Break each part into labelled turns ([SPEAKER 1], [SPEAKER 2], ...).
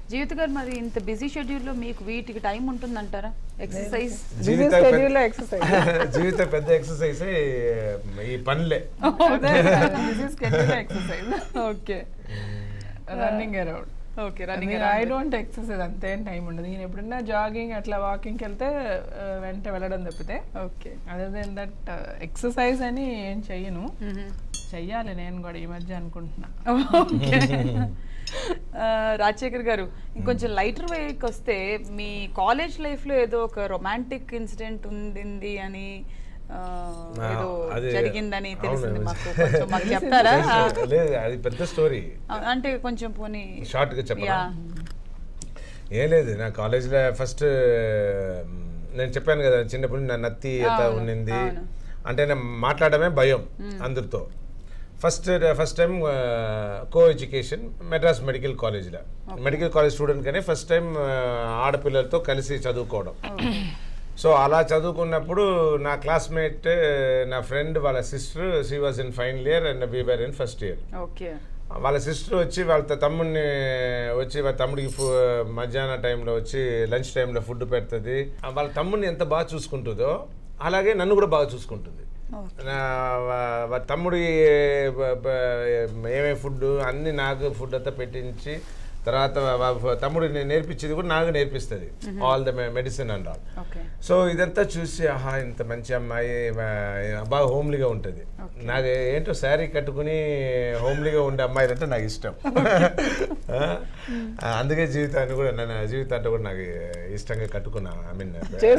[SPEAKER 1] జీవిత గారు మరి ఇంత బిజీ షెడ్యూల్ లో మీకు వీటికి టైం ఉంటుందంటారా ఎక్సర్సైజ్
[SPEAKER 2] బిజీ
[SPEAKER 3] జీవిత పెద్ద-
[SPEAKER 2] స్కెడ్యూల్ ఎక్సర్సైజ్
[SPEAKER 3] జీవిత పెద్ద ఎక్సర్సైజ్ ఈ పనులే
[SPEAKER 2] busy schedule exercise
[SPEAKER 1] okay
[SPEAKER 2] running around
[SPEAKER 1] okay running
[SPEAKER 2] I don't exercise అంతేం టైం ఉండదు నేను ఎప్పుడన్నా జాగింగ్ అట్లా వాకింగ్కి వెళ్తే ఆ, వెంట వెళ్ళడం తప్పితే
[SPEAKER 1] okay
[SPEAKER 2] other than that exercise అని ఏం చెయ్యను చెయ్యాలి నేను కూడా ఈ మధ్య అనుకుంటున్నా
[SPEAKER 1] ఓకే రాజశేఖర్ గారు ఇంకొంచెం లైటర్ వేకి వస్తే మీ కాలేజ్ లైఫ్ లో ఏదో ఒక రొమాంటిక్ ఇన్సిడెంట్ ఉంది అని ఆ, ఏదో
[SPEAKER 3] అది-
[SPEAKER 1] జరిగిందని తెలిసింది
[SPEAKER 3] అవును.
[SPEAKER 1] మాకు కొంచెం మాకు చెప్తారా
[SPEAKER 3] లేదు అది పెద్ద స్టోరీ
[SPEAKER 1] ఆ, అంటే కొంచెం పోనీ
[SPEAKER 3] షార్ట్ గా చెప్పరా
[SPEAKER 1] యా
[SPEAKER 3] ఏం లేదు నా కాలేజ్లో ఫస్ట్ నేను చెప్పాను కదా చిన్నప్పుడు నా నత్తి అంత
[SPEAKER 1] అవును,
[SPEAKER 3] ఉండింది
[SPEAKER 1] అవును.
[SPEAKER 3] అంటే నేను మాట్లాడమే భయం అందరితో first first time co education Madras medical కాలేజ్లో మెడికల్ కాలేజ్ స్టూడెంట్ కానీ ఫస్ట్ టైం ఆడపిల్లలతో కలిసి చదువుకోవడం సో అలా చదువుకున్నప్పుడు నా క్లాస్మేట్ నా ఫ్రెండ్ వాళ్ళ sister she was in final year and we were in first year
[SPEAKER 1] okay
[SPEAKER 3] వాళ్ళ సిస్టర్ వచ్చి వాళ్ళ త- తమ్ముడిని వచ్చి వాళ్ళ తమ్ముడికి ఫు- మధ్యాహ్న టైంలో వచ్చి లంచ్ టైంలో ఫుడ్ పెడుతుంది ఆ వాళ్ళ తమ్ముడిని ఎంత బాగా చూసుకుంటుందో అలాగే నన్ను కూడా బాగా చూసుకుంటుంది నా వా- వాళ్ళ తమ్ముడి బ- బ- ఏమేమి ఫుడ్ అన్ని నాకు ఫుడ్ అంతా పెట్టించి తర్వాత వా- వా- తమ్ముడిని నేర్పించేది కూడా నాకు నేర్పిస్తుంది all the medicine and all
[SPEAKER 1] okay
[SPEAKER 3] so ఇదంతా చూసి ఆహా ఇంత మంచి అమ్మాయి వా- బాగా హోమ్లీగా ఉంటుంది నాకు ఏంటో శారీ కట్టుకుని హోమ్లీగా ఉండే అమ్మాయి అంటే నాకు ఇష్టం ఆ, అందుకే జీవితాన్ని కూడా నన్ను జీవితాన్ని కూడా నాకు ఇష్టంగా కట్టుకున్నా ఐ మీన్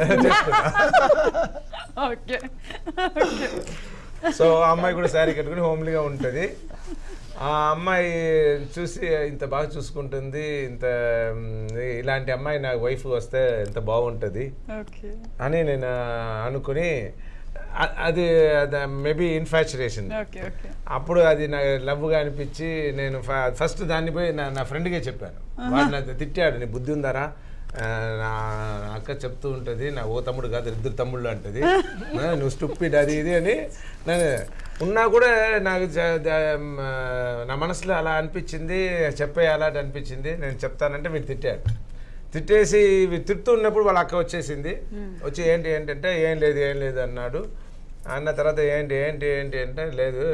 [SPEAKER 1] ఓకే
[SPEAKER 3] సో ఆ అమ్మాయి కూడా శారీ కట్టుకుని హోమ్లీగా ఉంటుంది ఆ అమ్మాయి చూసి ఇంత బాగా చూసుకుంటుంది ఇంత మ్, ఇలాంటి అమ్మాయి నాకు వైఫ్ వస్తే ఎంత బాగుంటుంది
[SPEAKER 1] ఓకే
[SPEAKER 3] అని నేను అనుకుని అ- అది మేబీ ఇన్ఫాచురేషన్
[SPEAKER 1] ఓకే ఓకే
[SPEAKER 3] అప్పుడు అది నా లవ్గా అనిపించి నేను ఫస్ట్ దాన్ని పోయి నా నా ఫ్రెండ్కే చెప్పాను వాడు నాకు తిట్టాడు నీ బుద్ధి ఉందారా ఆ, నా అక్క చెప్తూ ఉంటుంది నా ఓ తమ్ముడు కాదు ఇద్దరు తమ్ముళ్ళు అంటది ఆ, నువ్వు స్టూపిడ్ అది ఇది అని నేను ఉన్నా కూడా నాకు జ- ద- మ్, నా మనసులో అలా అనిపించింది చెప్పేయాలా అని అనిపించింది నేను చెప్తానంటే మీరు తిట్టాడు తిట్టేసి ఇవి తిడుతున్నప్పుడు వాళ్ళ అక్క వచ్చేసింది వచ్చి ఏంటి ఏంటంటే ఏం లేదు ఏం లేదు అన్నాడు అన్న తర్వాత ఏంటి ఏంటి ఏంటి అంటే లేదు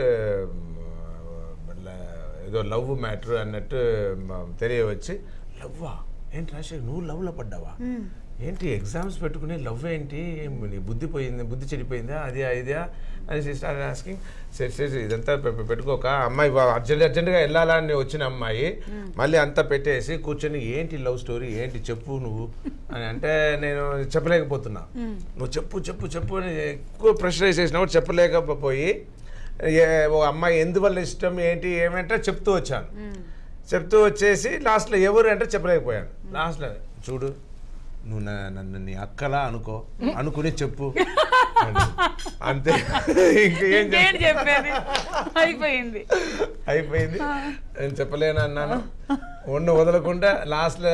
[SPEAKER 3] మ్, ల- ఏదో లవ్ మ్యాటర్ అన్నట్టు మ- తెలియవచ్చి లవ్వా ఏంటి రాజశేఖర్ నువ్వు లవ్లో పడ్డావా ఏంటి ఎగ్జామ్స్ పెట్టుకుని లవ్ ఏంటి ఏం నీ బుద్ధి పోయింది బుద్ధి చెడిపోయిందా అది ఇదా అని సిస్టర్ ఆస్కింగ్ సరే సరే ఇదంతా పె- పె- పెట్టుకోక అమ్మాయి వా- అర్జెంట్ అర్జెంటుగా వెళ్ళాలని వచ్చిన అమ్మాయి మళ్ళీ అంతా పెట్టేసి కూర్చొని ఏంటి లవ్ స్టోరీ ఏంటి చెప్పు నువ్వు అని అంటే నేను చెప్పలేకపోతున్నా నువ్వు చెప్పు చెప్పు చెప్పు అని ఎక్కువ ప్రెషరైజ్ చేసినప్పుడు చెప్పలేకపోయి ఏ- ఓ అమ్మాయి ఎందువల్ల ఇష్టం ఏంటి ఏమంటే చెప్తూ వచ్చాను చెప్తూ వచ్చేసి లాస్ట్లో ఎవరు అంటే చెప్పలేకపోయాను లాస్ట్లో చూడు నువ్వు నా- నన్ను నీ అక్కలా అనుకో అనుకుని చెప్పు అని. అంతే ఇంకేం
[SPEAKER 1] ఇంకేంటి చెప్పేది అయిపోయింది
[SPEAKER 3] అయిపోయింది నేను చెప్పలేను అన్నాను ఒన్ను వదలకుండా లాస్ట్లో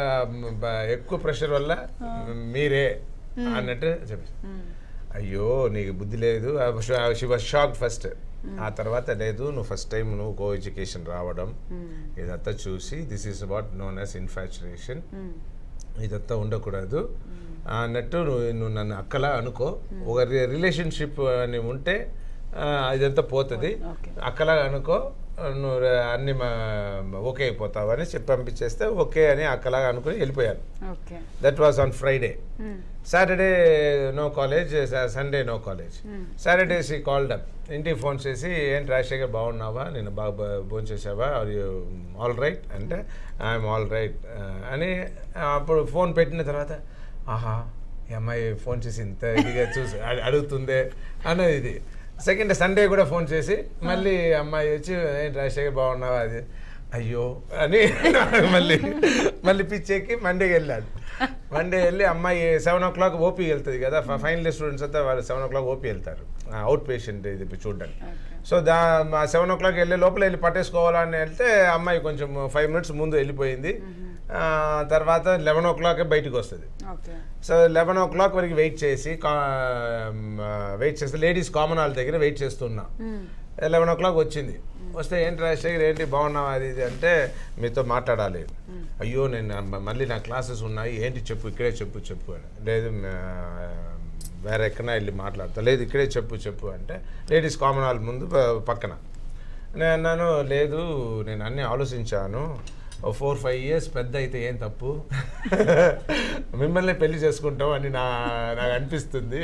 [SPEAKER 3] ఎక్కువ ప్రెషర్ వల్ల మీరే అన్నట్టు చెప్పి అయ్యో నీకు బుద్ధి లేదు షీ వాజ్ షాక్ ఫస్ట్ ఆ తర్వాత లేదు నువ్వు ఫస్ట్ టైం నువ్వు కో ఎడ్యుకేషన్ రావడం ఇదంతా చూసి this is what known as infatuation ఇదంతా ఉండకూడదు అన్నట్టు నువ్వు నువ్వు నన్ను అక్కలా అనుకో ఒక రిలేషన్షిప్ అని ఉంటే ఆ, ఇదంతా పోతుంది
[SPEAKER 1] Okay.
[SPEAKER 3] అక్కలా అనుకో నువ్వు ర- అన్ని మా- ఓకే అయిపోతావు అని చెప్పి పంపించేస్తే ఓకే అని అక్కలాగా అనుకుని వెళ్ళిపోయాను
[SPEAKER 1] okay
[SPEAKER 3] that was on Friday Saturday no college Sunday no college Saturday she called up ఇంటికి ఫోన్ చేసి ఏంటి రాజశేఖర్ బాగున్నావా నేను బాగా ఫోన్ చేసావా ఆర్ యూ ఆల్ రైట్ అంటే ఐఎమ్ ఆల్ రైట్ అని అప్పుడు ఫోన్ పెట్టిన తర్వాత ఆహా ఈ అమ్మాయి ఫోన్ చేసి ఇంత ఇదిగా చూసి అడు- అడుగుతుందే అన్నది ఇది సెకండ్ సండే కూడా ఫోన్ చేసి మళ్ళీ అమ్మాయి వచ్చి ఏంటి రాజశేఖర్ బాగున్నావా అది అయ్యో అని మళ్ళీ మళ్ళీ పిచ్చెక్కి మండేకి వెళ్ళాడు మండే వెళ్ళి అమ్మాయి సెవెన్ ఓ క్లాక్ ఓపీ వెళ్తుంది కదా ఫైనల్ స్టూడెంట్స్ అంతా వాళ్ళు సెవెన్ ఓ క్లాక్ ఓపీ వెళ్తారు అవుట్ పేషెంట్ ఇది చూడడానికి so the seven o'clock వెళ్ళే లోపల వెళ్ళి పట్టేసుకోవాలని వెళ్తే అమ్మాయి కొంచెం ఫైవ్ మినిట్స్ ముందు వెళ్ళిపోయింది ఆ, తర్వాత లెవెన్ ఓ క్లాక్ బయటకు వస్తుంది
[SPEAKER 1] okay
[SPEAKER 3] so eleven o'clock వరకు వెయిట్ చేసి వెయిట్ చేస్తే లేడీస్ కామన్ హాల్ దగ్గర వెయిట్ చేస్తున్నా లెవెన్ ఓ క్లాక్ వచ్చింది వస్తే ఏంటి రాజశేఖర్ ఏంటి బాగున్నావా అది ఇది అంటే మీతో మాట్లాడాలి అయ్యో నేను మ- మళ్ళీ నా క్లాసెస్ ఉన్నాయి ఏంటి చెప్పు ఇక్కడే చెప్పు చెప్పు అని లేదు మ- వేరే ఎక్కడైనా వెళ్ళి మాట్లాడతా లేదు ఇక్కడే చెప్పు చెప్పు అంటే లేడీస్ కామన్ హాల్ ముందు ప- పక్కన నేను అన్నాను లేదు నేను అన్నీ ఆలోచించాను ఓ ఫోర్ ఫైవ్ ఇయర్స్ పెద్ద అయితే ఏం తప్పు మిమ్మల్ని పెళ్లి చేసుకుంటాం అని నా నాకు అనిపిస్తుంది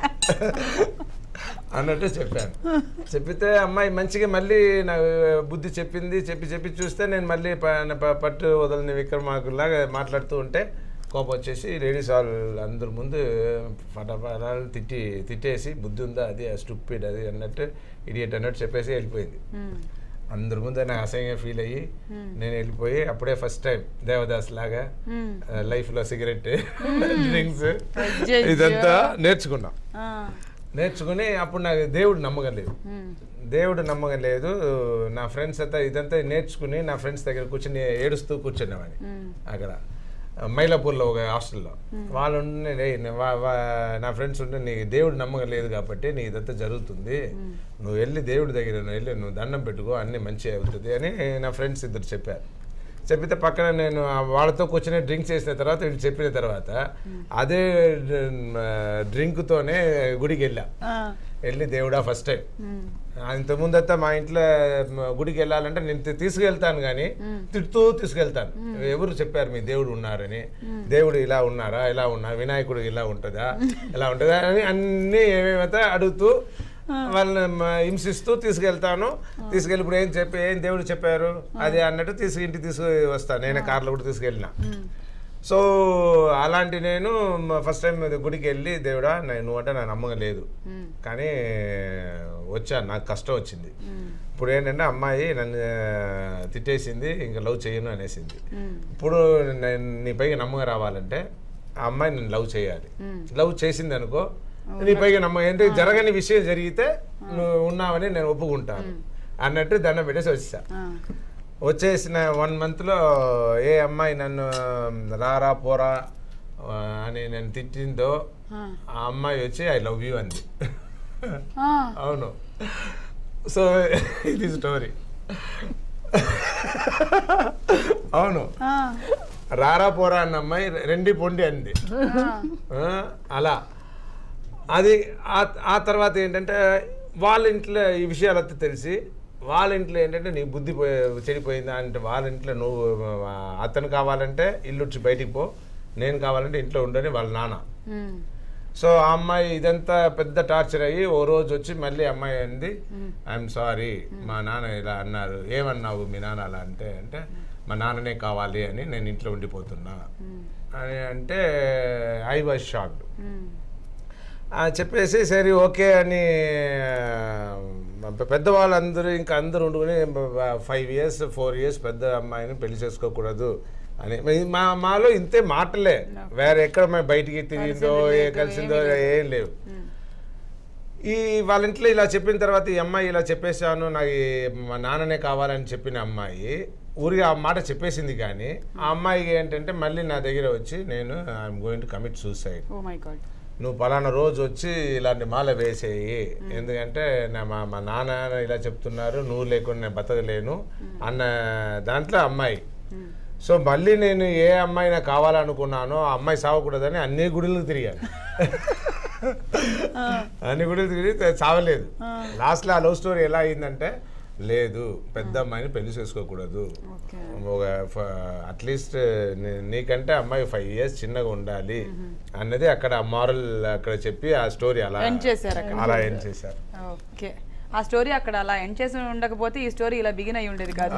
[SPEAKER 3] అన్నట్టు చెప్పాను చెప్పితే అమ్మాయి మంచిగా మళ్ళీ నా బుద్ధి చెప్పింది చెప్పి చెప్పి చూస్తే నేను మళ్ళీ ప- ప- పట్టు వదలని విక్రమార్కుల్లాగా మాట్లాడుతూ ఉంటే కోపం వచ్చేసి లేడీస్ ఆల్ అందరి ముందు ఫటాఫటాలు తిట్టి తిట్టేసి బుద్ధి ఉందా అది స్టూపిడ్ అది అన్నట్టు ఇడియట్ అన్నట్టు చెప్పేసి వెళ్ళిపోయింది
[SPEAKER 1] మ్మ్.
[SPEAKER 3] అందరి ముందు నాకు అసహ్యంగా ఫీల్ అయ్యి నేను వెళ్ళిపోయి అప్పుడే ఫస్ట్ టైం దేవదాస్ లాగా
[SPEAKER 1] మ్మ్.
[SPEAKER 3] లైఫ్ లో సిగరెట్ డ్రింక్స్
[SPEAKER 1] అయ్యయ్యో.
[SPEAKER 3] ఇదంతా నేర్చుకున్నాం
[SPEAKER 1] ఆ.
[SPEAKER 3] నేర్చుకుని అప్పుడు నాకు దేవుడు నమ్మకం లేదు
[SPEAKER 1] మ్మ్.
[SPEAKER 3] దేవుడు నమ్మకం లేదు నా ఫ్రెండ్స్ అంతా ఇదంతా నేర్చుకుని నా ఫ్రెండ్స్ దగ్గర కూర్చొని ఏడుస్తూ కూర్చునేవాడిని
[SPEAKER 1] మ్మ్.
[SPEAKER 3] అక్కడ మైలాపూర్లో ఒక హాస్టల్లో వాళ్ళు ఉండి, "రేయ్, నే- వా- వా- నా ఫ్రెండ్స్ ఉంటే నీకు దేవుడు నమ్మకం లేదు కాబట్టి నీ ఇదంతా జరుగుతుంది నువ్వు వెళ్ళి దేవుడి దగ్గర నువ్వు వెళ్ళి నువ్వు దండం పెట్టుకో అన్నీ మంచిగా అవుతుంది అని నా ఫ్రెండ్స్ ఇద్దరు చెప్పారు చెప్పితే పక్కన నేను ఆ వాళ్ళతో కూర్చొని డ్రింక్ చేసిన తర్వాత వీళ్ళు చెప్పిన తర్వాత అదే డ్రింక్తోనే గుడికి వెళ్ళా
[SPEAKER 1] ఆ.
[SPEAKER 3] వెళ్ళి దేవుడా ఫస్ట్ టైం
[SPEAKER 1] మ్మ్.
[SPEAKER 3] ఇంతకుముందంతా మా ఇంట్లో మ, గుడికి వెళ్ళాలంటే నేను తీ- తీసుకెళ్తాను కానీ తిడుతూ తీసుకెళ్తాను ఎవరు చెప్పారు మీ దేవుడు ఉన్నారని దేవుడు ఇలా ఉన్నారా ఇలా ఉన్నా వినాయకుడు ఇలా ఉంటుందా ఇలా ఉంటుందా అని అన్ని ఏమేమైతే అడుగుతూ వాళ్ళని మ, హింసిస్తూ తీసుకెళ్తాను తీసుకెళ్ళి ఇప్పుడు ఏం చెప్పి ఏం దేవుడు చెప్పారు అది అన్నట్టు తీసుకు ఇంటికి తీసుకు వస్తాను నేనే కార్లో కూడా తీసుకెళ్ళిన
[SPEAKER 1] మ్మ్.
[SPEAKER 3] సో అలాంటి నేను ఫస్ట్ టైం గుడికి వెళ్ళి దేవుడా నేను నువ్వు అంటే నా నమ్మకం లేదు
[SPEAKER 1] మ్మ్.
[SPEAKER 3] కానీ వచ్చాను నాకు కష్టం వచ్చింది
[SPEAKER 1] మ్మ్.
[SPEAKER 3] ఇప్పుడు ఏంటంటే అమ్మాయి నన్ను ఆ, తిట్టేసింది ఇంకా లవ్ చేయను అనేసింది
[SPEAKER 1] మ్మ్.
[SPEAKER 3] ఇప్పుడు నేను నీ పైకి నమ్మకం రావాలంటే ఆ అమ్మాయి నేను లవ్ చేయాలి
[SPEAKER 1] మ్మ్.
[SPEAKER 3] లవ్ చేసింది అనుకో నీ పైకి నమ్మకం ఏంటి జరగని విషయం జరిగితే నువ్వు ఉన్నావని నేను ఒప్పుకుంటాను అన్నట్టు దండం పెట్టేసి వచ్చేసా
[SPEAKER 1] ఆ.
[SPEAKER 3] వచ్చేసిన వన్ మంత్లో ఏ అమ్మాయి నన్ను రారా పోరా ఆ, అని నేను తిట్టిందో
[SPEAKER 1] ఆ.
[SPEAKER 3] ఆ అమ్మాయి వచ్చి ఐ లవ్ యూ అంది
[SPEAKER 1] ఆ.
[SPEAKER 3] అవును సో ఇది స్టోరీ అవును
[SPEAKER 1] ఆ.
[SPEAKER 3] రారా పోరా అన్న అమ్మాయి రెండి పొండి అంది
[SPEAKER 1] ఆ.
[SPEAKER 3] ఆ, అలా అది ఆ- ఆ తర్వాత ఏంటంటే వాళ్ళ ఇంట్లో ఈ విషయాలంతా తెలిసి వాళ్ళ ఇంట్లో ఏంటంటే నీ బుద్ధి పోయి చెడిపోయిందా అంటే వాళ్ళ ఇంట్లో నువ్వు ఆ, అతను కావాలంటే ఇల్లు వచ్చి బయటికి పో నేను కావాలంటే ఇంట్లో ఉండని వాళ్ళ నాన్న
[SPEAKER 1] మ్మ్.
[SPEAKER 3] సో ఆ అమ్మాయి ఇదంతా పెద్ద టార్చర్ అయ్యి ఓ రోజు వచ్చి మళ్ళీ అమ్మాయి అంది ఐఎమ్ సారీ మా నాన్న ఇలా అన్నారు ఏమన్నావు మీ నాన్న అలా అంటే అంటే మా నాన్ననే కావాలి అని నేను ఇంట్లో ఉండిపోతున్నా అని అంటే ఐ వాజ్ షాక్డ్
[SPEAKER 1] మ్మ్.
[SPEAKER 3] చెప్పేసి సరే ఓకే అని ఆ, పెద్దవాళ్ళందరూ ఇంకా అందరూ ఉండుకుని ఫైవ్ ఇయర్స్ ఫోర్ ఇయర్స్ పెద్ద అమ్మాయిని పెళ్లి చేసుకోకూడదు అని మీ- మా మాలో ఇంతే మాటలే వేరే ఎక్కడ మేము బయటికి తిరిగిందో ఏ కలిసిందో ఏం లేవు
[SPEAKER 1] మ్మ్.
[SPEAKER 3] ఈ వాళ్ళ ఇంట్లో ఇలా చెప్పిన తర్వాత ఈ అమ్మాయి ఇలా చెప్పేశాను నాకు ఈ మా నాన్ననే కావాలని చెప్పిన అమ్మాయి ఊరిగా ఆ మాట చెప్పేసింది కానీ ఆ అమ్మాయికి ఏంటంటే మళ్ళీ నా దగ్గర వచ్చి నేను I'm going to commit suicide
[SPEAKER 1] oh my God
[SPEAKER 3] నువ్వు పలానా రోజు వచ్చి ఇలాంటి మాల వేసేయి ఎందుకంటే నా మా మా నాన్న ఇలా చెప్తున్నారు నువ్వు లేకుండా నేను బతకలేను అన్న దాంట్లో అమ్మాయి సో మళ్ళీ నేను ఏ అమ్మాయి నాకు కావాలనుకున్నానో ఆ అమ్మాయి సావకూడదని అన్ని గుడులకు తిరిగాను అన్ని గుడులు తిరిగి చావలేదు లాస్ట్లో ఆ లవ్ స్టోరీ ఎలా అయిందంటే లేదు పెద్ద అమ్మాయిని పెళ్లి చేసుకోకూడదు
[SPEAKER 1] ఓకే
[SPEAKER 3] ఒక అట్లీస్ట్ నీకంటే అమ్మాయి ఫైవ్ ఇయర్స్ చిన్నగా ఉండాలి అన్నది అక్కడ మారల్ అక్కడ చెప్పి ఆ స్టోరీ అలా
[SPEAKER 1] End చేశారు అక్కడ.
[SPEAKER 3] అలా ఎండ్ చేశారు
[SPEAKER 1] ఓకే ఆ స్టోరీ అక్కడ అలా ఎండ్ చేసి ఉండకపోతే ఈ స్టోరీ ఇలా బిగిన్ అయి ఉండేది కాదు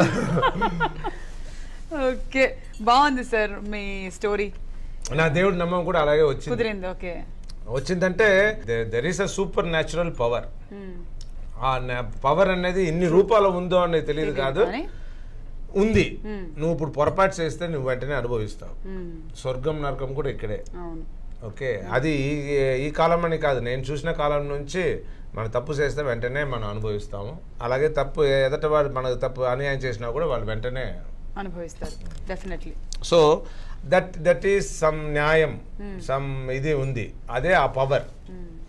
[SPEAKER 1] ఓకే బాగుంది సార్ మీ స్టోరీ
[SPEAKER 3] నా దేవుడి నమ్మకం కూడా అలాగే వచ్చింది
[SPEAKER 1] కుదిరింది ఓకే
[SPEAKER 3] వచ్చిందంటే there is a super natural power ఆ పవర్ అనేది ఎన్ని రూపాలు ఉందో అనేది తెలియదు కాదు
[SPEAKER 1] కానీ
[SPEAKER 3] ఉంది
[SPEAKER 1] Hmm.
[SPEAKER 3] నువ్వు ఇప్పుడు పొరపాటు చేస్తే నువ్వు వెంటనే అనుభవిస్తావు
[SPEAKER 1] మ్మ్.
[SPEAKER 3] స్వర్గం నరకం కూడా ఇక్కడే
[SPEAKER 1] అవును
[SPEAKER 3] ఓకే అది ఈ ఈ కాలం అని కాదు నేను చూసిన కాలం నుంచి మనం తప్పు చేస్తే వెంటనే మనం అనుభవిస్తాము అలాగే తప్పు ఎదట వాడు మనకు తప్పు అన్యాయం చేసినా కూడా వాళ్ళు వెంటనే
[SPEAKER 1] అనుభవిస్తారు definitely
[SPEAKER 3] so that that is some న్యాయం సమ్ ఇది ఉంది అదే ఆ పవర్